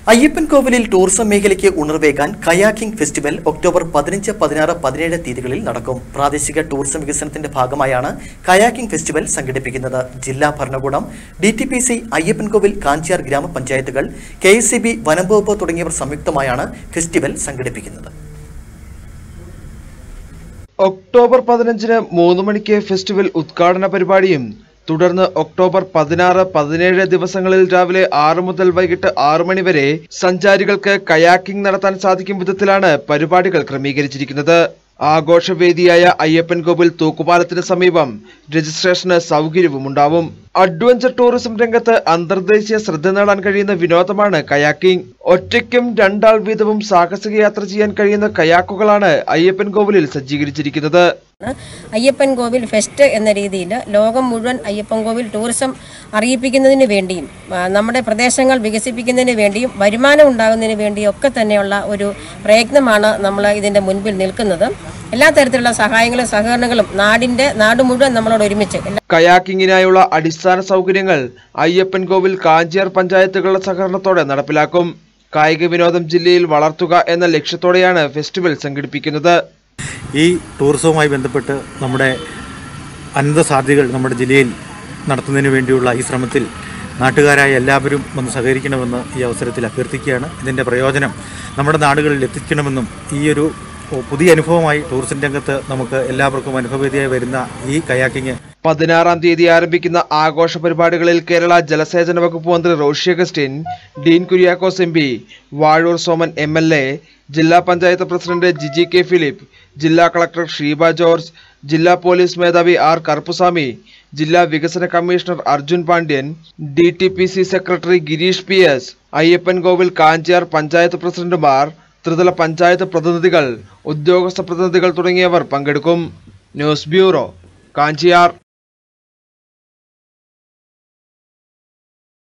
അയ്യപ്പൻ കോവിലിൽ ടൂറിസം മേഖലയ്ക്ക് ഉണർവേകാൻ kayaking festival October പതിനഞ്ച് പതിനാറ് പതിനേഴ് തീയതികളിൽ നടക്കും പ്രാദേശിക ടൂറിസം വികസനത്തിന്റെ ഭാഗമായാണ് കയാക്കിംഗ് ഫെസ്റ്റിവൽ സംഘടിപ്പിക്കുന്നത് ജില്ലാ ഭരണകൂടം D T P C Ayyappan Kovil Kanchiyar ഗ്രാമപഞ്ചായത്തുകൾ കെ എസ് സി ബി വനംവകുപ്പ് തുടങ്ങിയവർ സംയുക്തമായാണ് ഫെസ്റ്റിവൽ സംഘടിപ്പിക്കുന്നത് ഒക്ടോബർ പതിനഞ്ചിന് മൂന്ന് മണിക്ക് ഫെസ്റ്റിവൽ ഉദ്ഘാടന പരിപാടിയും തുടർന്ന് ഒക്ടോബർ പതിനാറ് പതിനേഴ് ദിവസങ്ങളിൽ രാവിലെ ആറ് മുതൽ വൈകിട്ട് ആറ് മണി വരെ സഞ്ചാരികൾക്ക് കയാക്കിംഗ് നടത്താൻ സാധിക്കും വിധത്തിലാണ് പരിപാടികൾ ക്രമീകരിച്ചിരിക്കുന്നത് ആഘോഷവേദിയായ അയ്യപ്പൻ കോവിൽ തൂക്കുപാലത്തിന് സമീപം രജിസ്ട്രേഷന് സൗകര്യവുമുണ്ടാവും അഡ്വഞ്ചർ ടൂറിസം രംഗത്ത് അന്തർദേശീയ ശ്രദ്ധ നേടാൻ കഴിയുന്ന വിനോദമാണ് കയാക്കിംഗ് ഒറ്റയ്ക്കും രണ്ടാൾ വീതവും സാഹസിക യാത്ര ചെയ്യാൻ കഴിയുന്ന കയാക്കുകളാണ് അയ്യപ്പൻ കോവിലിൽ സജ്ജീകരിച്ചിരിക്കുന്നത് അയ്യപ്പൻ കോവിൽ ഫെസ്റ്റ് എന്ന രീതിയിൽ ലോകം മുഴുവൻ അയ്യപ്പൻ കോവിൽ ടൂറിസം അറിയിപ്പിക്കുന്നതിന് വേണ്ടിയും ആ, നമ്മുടെ പ്രദേശങ്ങൾ വികസിപ്പിക്കുന്നതിന് വേണ്ടിയും വരുമാനം ഉണ്ടാകുന്നതിന് വേണ്ടിയും ഒക്കെ തന്നെയുള്ള ഒരു പ്രയത്നമാണ് നമ്മൾ ഇതിൻ്റെ മുൻപിൽ നിൽക്കുന്നത് എല്ലാ തരത്തിലുള്ള സഹായങ്ങളും സഹകരണങ്ങളും നാടിൻ്റെ നാട് മുഴുവൻ നമ്മളോട് ഒരുമിച്ച് എല്ലാ കയാക്കിങ്ങിനായുള്ള അടിസ്ഥാന സൗകര്യങ്ങൾ അയ്യപ്പൻ കോവിൽ കാഞ്ചിയാർ പഞ്ചായത്തുകളുടെ സഹകരണത്തോടെ നടപ്പിലാക്കും കായിക വിനോദം ജില്ലയിൽ വളർത്തുക എന്ന ലക്ഷ്യത്തോടെയാണ് ഫെസ്റ്റിവൽ സംഘടിപ്പിക്കുന്നത് ഈ ടൂറിസവുമായി ബന്ധപ്പെട്ട് നമ്മുടെ അനന്ത സാധ്യതകൾ നമ്മുടെ ജില്ലയിൽ നടത്തുന്നതിന് വേണ്ടിയുള്ള ഈ ശ്രമത്തിൽ നാട്ടുകാരായ എല്ലാവരും ഒന്ന് സഹകരിക്കണമെന്ന് ഈ അവസരത്തിൽ അഭ്യർത്ഥിക്കുകയാണ് ഇതിൻ്റെ പ്രയോജനം നമ്മുടെ നാടുകളിൽ എത്തിക്കണമെന്നും ഈ ഒരു പുതിയ അനുഭവമായി ടൂറിസം രംഗത്ത് നമുക്ക് എല്ലാവർക്കും അനുഭവവേദിയായി വരുന്ന ഈ കയാക്കിങ് പതിനാറാം തീയതി ആരംഭിക്കുന്ന ആഘോഷ പരിപാടികളിൽ കേരള ജലസേചന വകുപ്പ് മന്ത്രി Roshi Augustine Dean Kuriakose M P Vazhoor Soman M L A ജില്ലാ പഞ്ചായത്ത് പ്രസിഡന്റ് ജിജി കെ ഫിലിപ്പ് ജില്ലാ കളക്ടർ ഷീബ ജോർജ് ജില്ലാ പോലീസ് മേധാവി ആർ കറുപ്പുസ്വാമി ജില്ലാ വികസന commissioner Arjun Pandian D T P C secretary Gireesh P S Ayyappan Kovil Kanchiyar panchayat പ്രസിഡന്റുമാർ ത്രിതല പഞ്ചായത്ത് പ്രതിനിധികൾ ഉദ്യോഗസ്ഥ പ്രതിനിധികൾ തുടങ്ങിയവർ പങ്കെടുക്കും ന്യൂസ് ബ്യൂറോ കാഞ്ചിയാർ